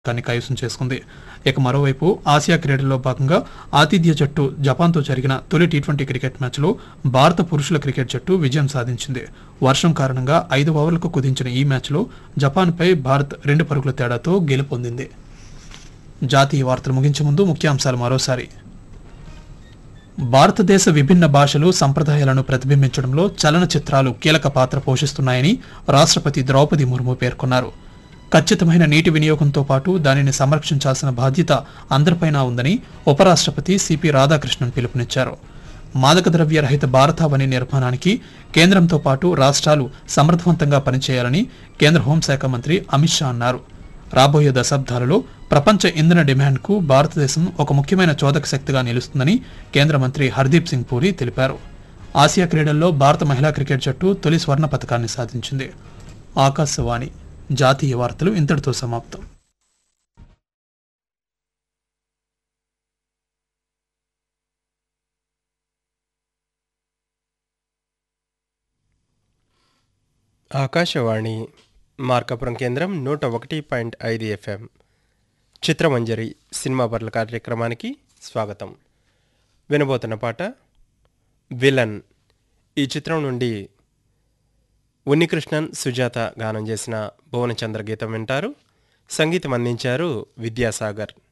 పథకాన్ని కైవసం చేసుకుంది ఇక మరోవైపు ఆసియా క్రీడల్లో భాగంగా ఆతిథ్య జట్టు జపాన్తో జరిగిన తొలి టీ ట్వంటీ క్రికెట్ మ్యాచ్లో భారత పురుషుల క్రికెట్ జట్టు విజయం సాధించింది వర్షం కారణంగా ఐదు ఓవర్లకు కుదించిన ఈ మ్యాచ్లో జపాన్పై భారత్ రెండు పరుగుల తేడాతో గెలుపొందింది జాతీయ వార్తలు ముగించే ముందు ముఖ్యాంశాలు మరోసారి భారతదేశ విభిన్న భాషలు సంప్రదాయాలను ప్రతిబింబించడంలో చలనచిత్రాలు కీలక పాత్ర పోషిస్తున్నాయని రాష్ట్రపతి ద్రౌపది ముర్ము పేర్కొన్నారు ఖచ్చితమైన నీటి వినియోగంతో పాటు దానిని సంరక్షించాల్సిన బాధ్యత అందరిపైన ఉందని ఉపరాష్ట్రపతి సిపి రాధాకృష్ణన్ పిలుపునిచ్చారు మాదక ద్రవ్య రహిత భారతావని నిర్మాణానికి కేంద్రంతో పాటు రాష్ట్రాలు సమర్థవంతంగా పనిచేయాలని కేంద్ర హోంశాఖ మంత్రి అమిత్ షా అన్నారు రాబోయే దశాబ్దాలలో ప్రపంచ ఇంధన డిమాండ్కు భారతదేశం ఒక ముఖ్యమైన చోదక శక్తిగా నిలుస్తుందని కేంద్ర మంత్రి హర్దీప్ సింగ్ పూరి తెలిపారు ఆసియా క్రీడల్లో భారత మహిళా క్రికెట్ జట్టు తొలి స్వర్ణ పథకాన్ని సాధించింది ఆకాశవాణి జాతీయ వార్తలు ఇంతటితో సమాప్తం ఆకాశవాణి మార్కాపురం కేంద్రం నూట ఒకటి పాయింట్ ఐదు ఎఫ్ఎం చిత్రమంజరి సినిమా పర్ల కార్యక్రమానికి స్వాగతం వినబోతున్న పాట విలన్ ఈ చిత్రం నుండి ఉన్నికృష్ణన్ సుజాత గానం చేసిన భువనచంద్ర గీతం వింటారు సంగీతం అందించారు విద్యాసాగర్